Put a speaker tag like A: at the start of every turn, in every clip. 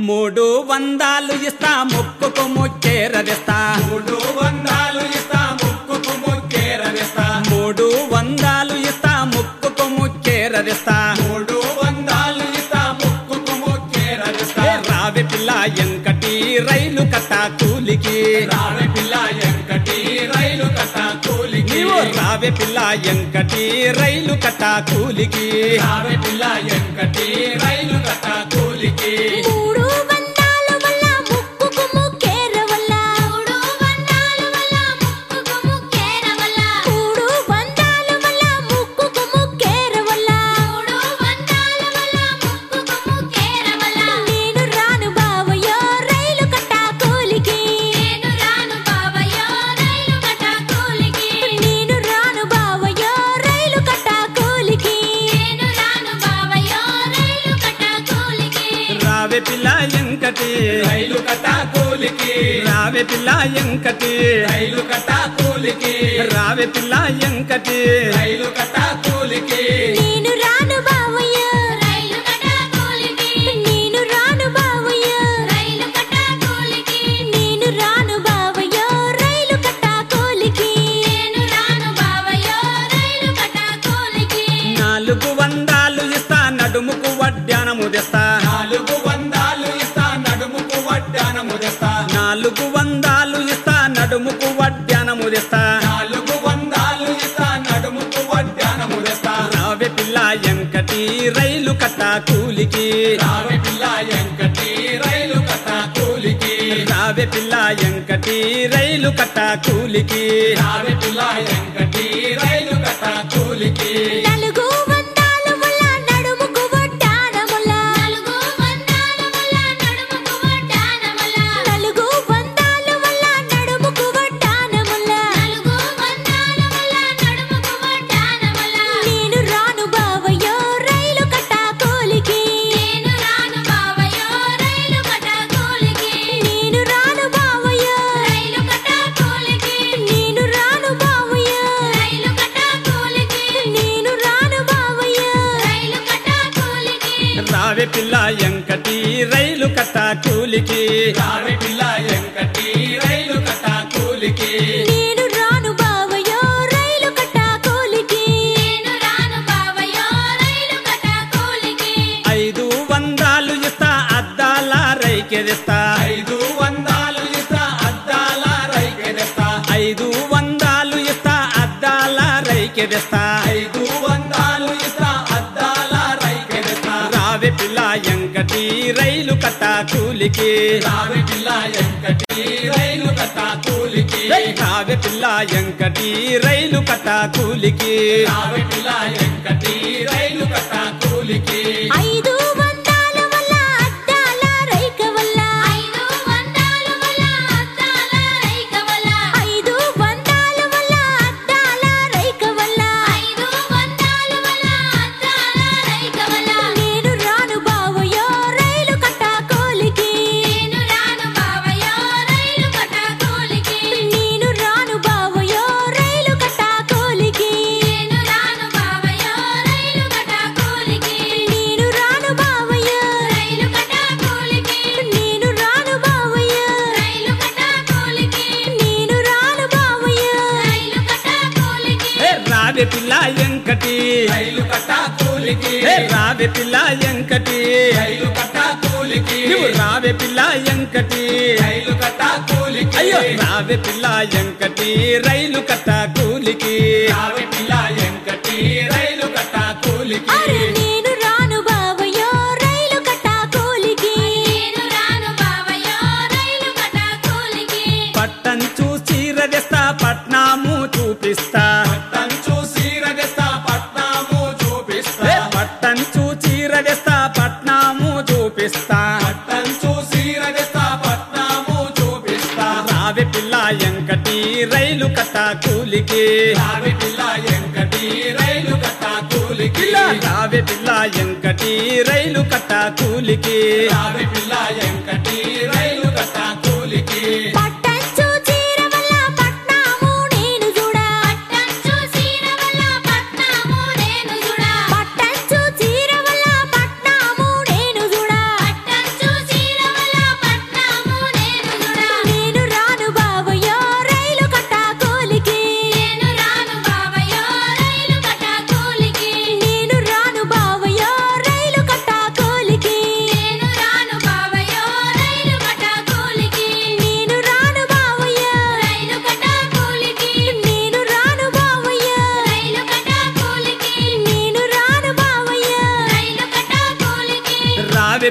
A: మూడు వందాలు ఇస్తా ముక్కుకు ముచ్చేరదిస్తా
B: మూడు వందలు ఇస్తా ముక్కుకు ముక్కేరనిస్తా
A: మూడు వందాలు ఇస్తా ముక్కుకు ముచ్చేరదిస్తా
B: మూడు వందలు ఇస్తా ముక్కుకు ముక్కేరనిస్తా
A: ఏ రావి పిల్ల ఎంకటి రైలు కట్ట కూలికి
B: రావి పిల్ల ఎంకటి రైలు కట్ట కూలికి
A: నీవు రావి పిల్ల ఎంకటి రైలు కట్ట కూలికి
B: రావి పిల్ల ఎంకటి రైలు కట్ట కూలికి
C: మూడు వందల వల్ల ముక్కుకు ముక్కేర వల్ల మూడు వందల వల్ల ముక్కుకు ముక్కేర వల్ల మూడు వందల వల్ల ముక్కుకు ముక్కేర వల్ల మూడు వందల వల్ల ముక్కుకు ముక్కేర వల్ల నేను రాను బావయ్యో రైలు కట్ట కూలికి నేను రాను బావయ్యో రైలు కట్ట కూలికి నేను రాను బావయ్యో రైలు కట్ట కూలికి నేను రాను బావయ్యో రైలు కట్ట కూలికి
A: రావి పిల్ల ఎంకటి
B: రైలు కట్ట కూలికి
A: రావి పిల్ల ఎంకటి
B: రైలు కట్ట కూలికి
A: రావి పిల్ల ఎంకటి
B: రైలు కట్ట కూలికి
C: నేను రాను బావయ్య రైలు కట్ట కూలికి నేను రాను బావయ్య రైలు కట్ట కూలికి నేను రాను బావయ్య రైలు కట్ట కూలికి నేను రాను బావయ్య రైలు కట్ట కూలికి
A: నాలుగు వందాలు ఇస్తా నడుముకు వడ్డానము తెస్తా
B: నాలుగు వందలు ఇస్తా నడుముకు వడ్డానము తెస్తా
A: నాలుగు వందాలు ఇస్తా నడుముకు వడ్డానము తెస్తా
B: నాలుగు వందలు ఇస్తా నడుముకు వడ్డానము తెస్తా
A: రావి పిల్ల ఎంకటి రైలు కట్ట కూలికి
B: రావి పిల్ల ఎంకటి రైలు కట్ట కూలికి
A: రావి పిల్ల ఎంకటి రైలు కట్ట కూలికి
B: రావి పిల్ల ఎంకటి రైలు కట్ట కూలికి
C: నలుగు వందల వల్ల నడుముకు వడ్డానముల నలుగు వందల వల్ల నడుముకు వడ్డానముల నలుగు వందల వల్ల నడుముకు వడ్డానముల నలుగు వందల వల్ల నడుముకు వడ్డానముల నేను రాను బావయ్యో రైలు కట్ట కూలికి నేను రాను బావయ్యో రైలు కట్ట కూలికి నేను రాను బావయ్యో రైలు కట్ట కూలికి నేను రాను బావయ్యో రైలు కట్ట కూలికి నేను రాను బావయ్యో రైలు కట్ట కూలికి
A: రావి పిల్ల ఎంకటి రైలు కట్ట కూలికి
B: రావి పిల్ల ఎంకటి రైలు కట్ట కూలికి
C: నేను రాను బావయ్యో రైలు కట్ట కూలికి నేను రాను బావయ్యో రైలు కట్ట కూలికి
A: ఐదు వందాలు ఇస్తా అద్దాల రైకెదిస్తా
B: ఐదు వందలు ఇస్తా అద్దాల రైకెదెస్తా
A: ఐదు వందాలు ఇస్తా అద్దాల రైకెదిస్తా
B: ఐదు వందలు ఇస్తా అద్దాల రైకెదెస్తా
A: రావి పిల్ల ఎంకటి రైలు కట్ట కూలికి
B: రావి పిల్ల ఎంకటి రైలు కట్ట కూలికి
A: రావి పిల్ల ఎంకటి రైలు కట్ట కూలికి
B: రావి పిల్ల ఎంకటి రైలు కట్ట కూలికి
C: ఐదు వందల వల్ల అద్దాల రైక వల్ల ఐదు వందల వల్ల అద్దాల రైక వల్ల ఐదు వందల వల్ల అద్దాల రైక వల్ల ఐదు వందల వల్ల అద్దాల రైక వల్ల నేను రాను బావయ్యో రైలు కట్ట కూలికి నేను రాను బావయ్యో రైలు కట్ట కూలికి నేను రాను బావయ్యో రైలు కట్ట కూలికి నేను రాను బావయ్యో రైలు కట్ట కూలికి నేను రాను బావయ్యో రైలు కట్ట కూలికి నేను రాను బావయ్యో రైలు కట్ట కూలికి నేను రాను బావయ్యో రైలు కట్ట కూలికి
A: ఏ రావి పిల్ల ఎంకటి
B: రైలు కట్ట కూలికి
A: ఏ రావి పిల్ల ఎంకటి
B: రైలు కట్ట కూలికి
A: నువ్వు రావి పిల్ల ఎంకటి
B: రైలు కట్ట కూలికి
A: అయ్యో రావి పిల్ల ఎంకటి రైలు కట్ట కూలికి
B: రావి పిల్ల ఎంకటి రైలు కట్ట కూలికి
C: అరే నేను రాను బావయ్యో రైలు కట్ట కూలికి నేను రాను బావయ్యో రైలు కట్ట కూలికి
A: పట్టం చూసి రదిస్తా పట్నాము చూపిస్తా
B: పట్టం చూసి రగస్తా పట్నాము చూపిస్తా
A: ఏ పట్టం చూసి రదిస్తా పట్నాము చూపిస్తా
B: పట్టం చూసి రగస్తా పట్నాము చూపిస్తా
A: రావి పిల్ల ఎంకటి రైలు కట్ట కూలికి
B: రావి పిల్ల ఎంకటి రైలు కట్ట కూలికి
A: పిల్ల రావి పిల్ల ఎంకటి రైలు కట్ట కూలికి
B: రావి పిల్ల ఎంకటి రైలు కట్ట కూలికి
C: పట్టంచు చీర వల్ల పట్నాము నేను చూడా పట్టంచు చీర వల్ల పట్నాము నేను చూడా పట్టంచు చీర వల్ల పట్నాము నేను చూడా పట్టంచు చీర వల్ల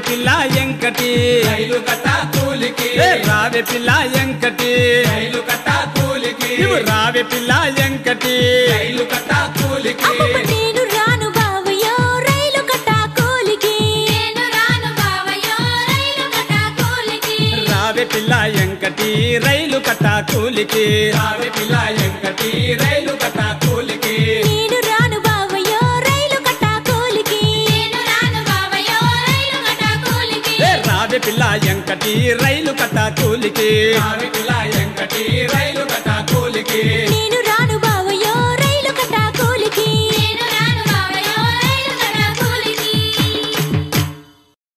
A: పిల్ల ఎంకటి
B: రైలు కట్ట కూలికి
A: ఏ రావే పిల్ల ఎంకటి
B: రైలు కట్ట కూలికి
A: నువ్వు రావే పిల్ల ఎంకటి
B: రైలు కట్ట కూలికి
C: అమ్మమ్మ నేను రాను బావయ్యో రైలు కట్టా కూలికి నేను రాను బావయ్యో రైలు కట్టా కూలికి
A: రావే పిల్ల ఎంకటి రైలు కట్ట కూలికి
B: రావి పిల్ల ఎంకటి రైలు కట్ట కూలికి
C: నేను రాను బావయ్యో రైలు కట్టా కూలికి నేను రాను బావయ్యో రైలు కట్టా కూలికి
A: ఏ రావే పిల్ల ఎంకటి రైలు కట్ట కూలికి
B: రావి పిల్ల ఎంకటి రైలు